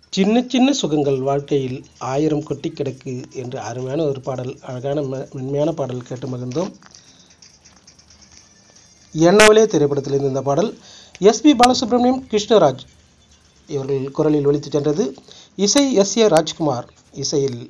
சின்ன சின்ன சுகங்கள் வாழ்க்கையில் ஆயிரம் கொட்டி கிடக்கு என்று அருமையான ஒரு பாடல் அழகான மெ- மென்மையான பாடல் கேட்டு மகிழ்ந்தோம் என்னவளே திரைப்படத்திலிருந்து இந்த பாடல் எஸ்பி பாலசுப்ரமணியம் கிருஷ்ணராஜ் இவர்கள் குரலில் ஒலித்துச் சென்றது இசை எஸ் ஏ ராஜ்குமார் இசையில்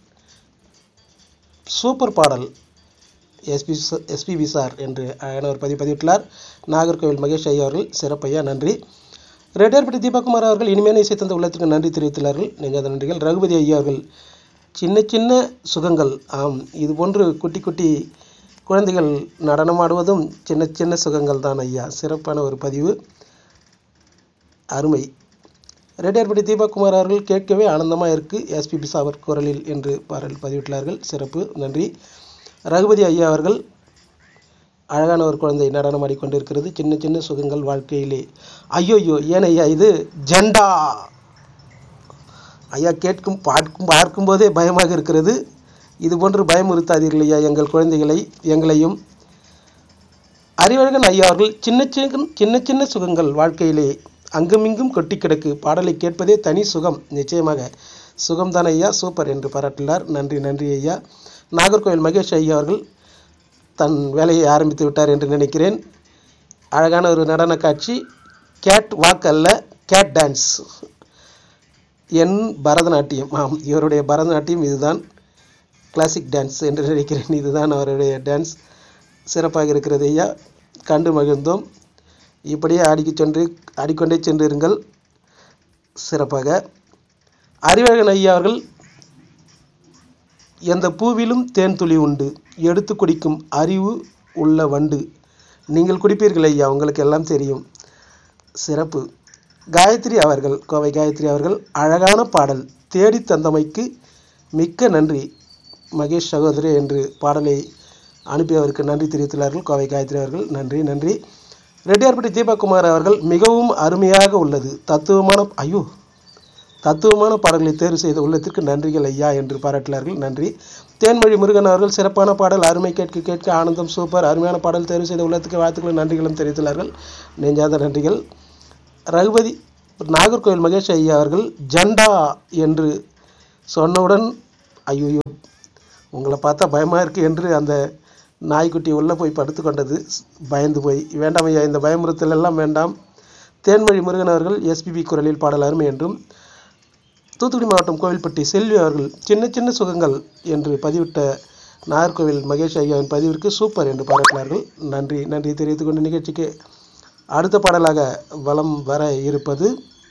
சூப்பர் பாடல் எஸ்பி எஸ்பிபி சார் என்று அழகான ஒரு பதிவு பதிவிட்டுள்ளார் நாகர்கோவில் மகேஷ் ஐயா அவர்கள் சிறப்பையா நன்றி ரெட்டியார்பட்டி தீபக்குமார் அவர்கள் இனிமையான இசை தந்த உள்ளத்திற்கு நன்றி தெரிவித்துள்ளார்கள் நெஞ்சாத நன்றிகள் ரகுபதி ஐயா அவர்கள் சின்ன சின்ன சுகங்கள் ஆம் இது போன்று குட்டி குட்டி குழந்தைகள் நடனமாடுவதும் சின்ன சின்ன சுகங்கள் தான் ஐயா சிறப்பான ஒரு பதிவு அருமை ரெட்டியார்பட்டி தீபக்குமார் அவர்கள் கேட்கவே ஆனந்தமாக இருக்கு எஸ்பிபி சாவர் குரலில் என்று பாடல் பதிவிட்டுள்ளார்கள் சிறப்பு நன்றி ரகுபதி ஐயா அவர்கள் அழகான ஒரு குழந்தை நடனமாடி கொண்டிருக்கிறது சின்ன சின்ன சுகங்கள் வாழ்க்கையிலே ஐயோயோ ஏன் ஐயா இது ஜெண்டா ஐயா கேட்கும் பார்க்கும் பார்க்கும்போதே பயமாக இருக்கிறது இது போன்று பயமுறுத்தாதீர்கள் ஐயா எங்கள் குழந்தைகளை எங்களையும் அறிவழகன் ஐயா அவர்கள் சின்ன சின்ன சின்ன சின்ன சுகங்கள் வாழ்க்கையிலே அங்குமிங்கும் கொட்டி கிடக்கு பாடலை கேட்பதே தனி சுகம் நிச்சயமாக சுகம்தான் ஐயா சூப்பர் என்று பாராட்டினார் நன்றி நன்றி ஐயா நாகர்கோவில் மகேஷ் ஐயா அவர்கள் தன் வேலையை ஆரம்பித்து விட்டார் என்று நினைக்கிறேன் அழகான ஒரு நடன காட்சி கேட் வாக் அல்ல கேட் டான்ஸ் என் பரதநாட்டியம் ஆம் இவருடைய பரதநாட்டியம் இதுதான் கிளாசிக் டான்ஸ் என்று நினைக்கிறேன் இதுதான் அவருடைய டான்ஸ் சிறப்பாக இருக்கிறது ஐயா கண்டு மகிழ்ந்தோம் இப்படியே ஆடிக்கு சென்று ஆடிக்கொண்டே சென்றிருங்கள் சிறப்பாக அறிவழகன் ஐயா அவர்கள் எந்த பூவிலும் தேன் துளி உண்டு எடுத்து குடிக்கும் அறிவு உள்ள வண்டு நீங்கள் குடிப்பீர்கள் ஐயா உங்களுக்கு எல்லாம் தெரியும் சிறப்பு காயத்ரி அவர்கள் கோவை காயத்ரி அவர்கள் அழகான பாடல் தேடி தந்தமைக்கு மிக்க நன்றி மகேஷ் சகோதரி என்று பாடலை அனுப்பியவருக்கு நன்றி தெரிவித்துள்ளார்கள் கோவை காயத்ரி அவர்கள் நன்றி நன்றி ரெட்டியார்பட்டி தீபக்குமார் அவர்கள் மிகவும் அருமையாக உள்ளது தத்துவமான ஐயோ தத்துவமான பாடல்களை தேர்வு செய்த உள்ளத்திற்கு நன்றிகள் ஐயா என்று பாராட்டினார்கள் நன்றி தேன்மொழி முருகன் அவர்கள் சிறப்பான பாடல் அருமை கேட்க கேட்க ஆனந்தம் சூப்பர் அருமையான பாடல் தேர்வு செய்த உள்ளத்துக்கு வாழ்த்துக்களும் நன்றிகளும் தெரிவித்துள்ளார்கள் நெஞ்சாத நன்றிகள் ரகுபதி நாகர்கோவில் மகேஷ் ஐயா அவர்கள் ஜண்டா என்று சொன்னவுடன் ஐயோ உங்களை பார்த்தா பயமாக இருக்குது என்று அந்த நாய்க்குட்டி உள்ளே போய் படுத்து கொண்டது பயந்து போய் வேண்டாம் ஐயா இந்த பயமுறுத்தல் எல்லாம் வேண்டாம் தேன்மொழி முருகன் அவர்கள் எஸ்பிபி குரலில் பாடல் அருமை என்றும் தூத்துக்குடி மாவட்டம் கோவில்பட்டி செல்வி அவர்கள் சின்ன சின்ன சுகங்கள் என்று பதிவிட்ட நாகர்கோவில் மகேஷ் ஐயாவின் பதிவிற்கு சூப்பர் என்று பாராட்டினார்கள் நன்றி நன்றி தெரிவித்துக் கொண்டு நிகழ்ச்சிக்கு அடுத்த பாடலாக வலம் வர இருப்பது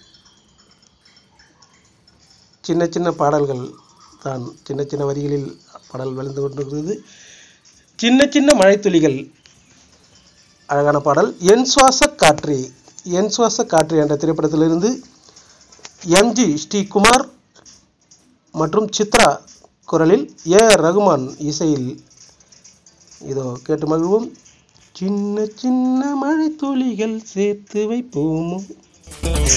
சின்ன சின்ன பாடல்கள் தான் சின்ன சின்ன வரிகளில் பாடல் விழுந்து கொண்டிருக்கிறது சின்ன சின்ன மழைத்துளிகள் அழகான பாடல் என் சுவாச காற்று என் சுவாச காற்று என்ற திரைப்படத்திலிருந்து எம்ஜி ஸ்ரீகுமார் மற்றும் சித்ரா குரலில் ஏ ரகுமான் இசையில் இதோ கேட்டு மகிழ்வோம் சின்ன சின்ன மழை துளிகள் சேர்த்து வைப்போமோ